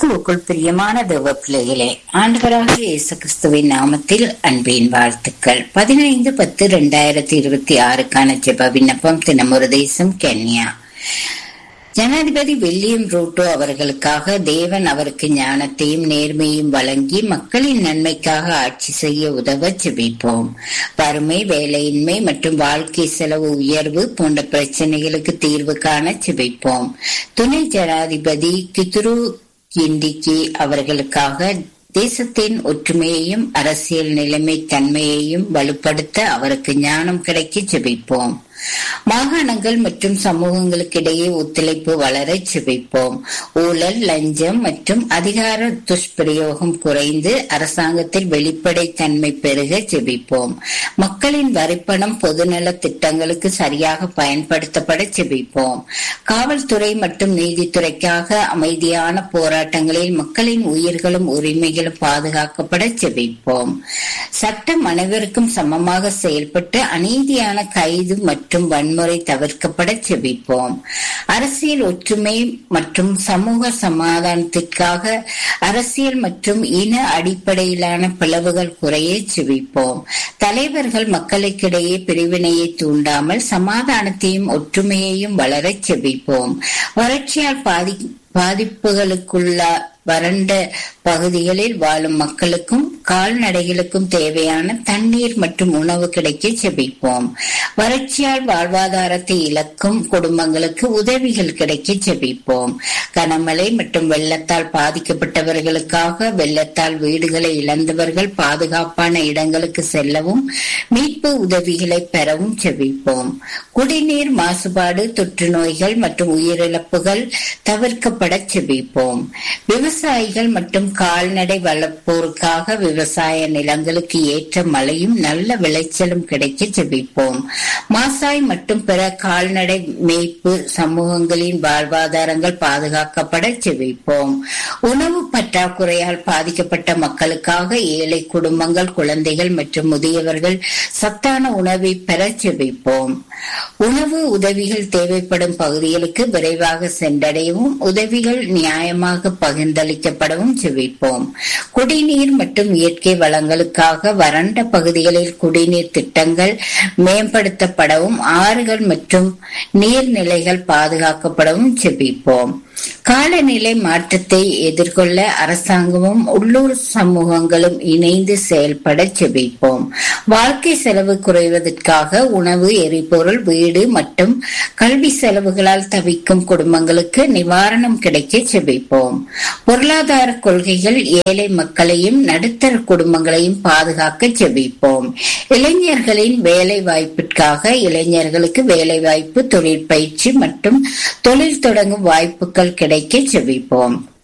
கிறிஸ்துவுக்குள் பிரியமான தேவ பிள்ளைகளே ஆண்டவராகிய இயேசு கிறிஸ்துவின் நாமத்தில் அன்பின் வாழ்த்துக்கள் பதினைந்து பத்து இரண்டாயிரத்தி இருபத்தி ஆறுக்கான ஜெப விண்ணப்பம் தினமொரு தேசம் கென்யா ஜனாதிபதி வில்லியம் ரூட்டோ அவர்களுக்காக தேவன் அவருக்கு ஞானத்தையும் நேர்மையும் வழங்கி மக்களின் நன்மைக்காக ஆட்சி செய்ய உதவ ஜெபிப்போம் வறுமை வேலையின்மை மற்றும் வாழ்க்கை செலவு உயர்வு போன்ற பிரச்சனைகளுக்கு தீர்வு காண ஜெபிப்போம் துணை ஜனாதிபதி கிதுரு கிண்டிக்கி அவர்களுக்காக தேசத்தின் ஒற்றுமையையும் அரசியல் நிலைமை தன்மையையும் வலுப்படுத்த அவருக்கு ஞானம் கிடைக்க ஜெபிப்போம் மாகாணங்கள் மற்றும் சமூகங்களுக்கிடையே ஒத்துழைப்பு வளர செபிப்போம் ஊழல் லஞ்சம் மற்றும் அதிகார துஷ்பிரயோகம் குறைந்து அரசாங்கத்தில் வெளிப்படைத்தன்மை பெருக செபிப்போம் மக்களின் வரிப்பணம் பொதுநல திட்டங்களுக்கு சரியாக பயன்படுத்தப்பட செபிப்போம் காவல்துறை மற்றும் நீதித்துறைக்காக அமைதியான போராட்டங்களில் மக்களின் உயிர்களும் உரிமைகளும் பாதுகாக்கப்பட செபிப்போம் சட்டம் அனைவருக்கும் சமமாக செயல்பட்டு அநீதியான கைது மற்றும் மற்றும் வன்முறை தவிர்க்கப்பட செபிப்போம் அரசியல் ஒற்றுமை மற்றும் சமூக சமாதானத்திற்காக அரசியல் மற்றும் இன அடிப்படையிலான பிளவுகள் குறைய செபிப்போம் தலைவர்கள் மக்களுக்கிடையே பிரிவினையை தூண்டாமல் சமாதானத்தையும் ஒற்றுமையையும் வளர செபிப்போம் வறட்சியால் பாதி பாதிப்புகளுக்குள்ள வறண்ட பகுதிகளில் வாழும் மக்களுக்கும் கால்நடைகளுக்கும் தேவையான தண்ணீர் மற்றும் உணவு கிடைக்க செபிப்போம் வறட்சியால் வாழ்வாதாரத்தை இழக்கும் குடும்பங்களுக்கு உதவிகள் கிடைக்க செபிப்போம் கனமழை மற்றும் வெள்ளத்தால் பாதிக்கப்பட்டவர்களுக்காக வெள்ளத்தால் வீடுகளை இழந்தவர்கள் பாதுகாப்பான இடங்களுக்கு செல்லவும் மீட்பு உதவிகளை பெறவும் செபிப்போம் குடிநீர் மாசுபாடு தொற்று நோய்கள் மற்றும் உயிரிழப்புகள் தவிர்க்கப்பட செபிப்போம் விவசாயிகள் மற்றும் கால்நடை வளர்ப்போருக்காக விவசாய நிலங்களுக்கு ஏற்ற மழையும் நல்ல விளைச்சலும் கிடைக்க செபிப்போம் மாசாய் மற்றும் பிற கால்நடை மேய்ப்பு சமூகங்களின் வாழ்வாதாரங்கள் பாதுகாக்கப்பட செபிப்போம் உணவு பற்றாக்குறையால் பாதிக்கப்பட்ட மக்களுக்காக ஏழை குடும்பங்கள் குழந்தைகள் மற்றும் முதியவர்கள் சத்தான உணவை பெற செபிப்போம் உணவு உதவிகள் தேவைப்படும் பகுதிகளுக்கு விரைவாக சென்றடையவும் உதவிகள் நியாயமாக பகிர்ந்தளிக்கப்படவும் செவிப்போம் குடிநீர் மற்றும் இயற்கை வளங்களுக்காக வறண்ட பகுதிகளில் குடிநீர் திட்டங்கள் மேம்படுத்தப்படவும் ஆறுகள் மற்றும் நீர்நிலைகள் பாதுகாக்கப்படவும் செபிப்போம் காலநிலை மாற்றத்தை எதிர்கொள்ள அரசாங்கமும் உள்ளூர் சமூகங்களும் இணைந்து செயல்பட செபிப்போம் வாழ்க்கை செலவு குறைவதற்காக உணவு எரிபொருள் வீடு மற்றும் கல்வி செலவுகளால் தவிக்கும் குடும்பங்களுக்கு நிவாரணம் கிடைக்க செபிப்போம் பொருளாதார கொள்கைகள் ஏழை மக்களையும் நடுத்தர குடும்பங்களையும் பாதுகாக்க செபிப்போம் இளைஞர்களின் வேலை வாய்ப்பிற்காக இளைஞர்களுக்கு வேலை வாய்ப்பு தொழிற்பயிற்சி மற்றும் தொழில் தொடங்கும் வாய்ப்புகள் கிடைக்க செபிப்போம்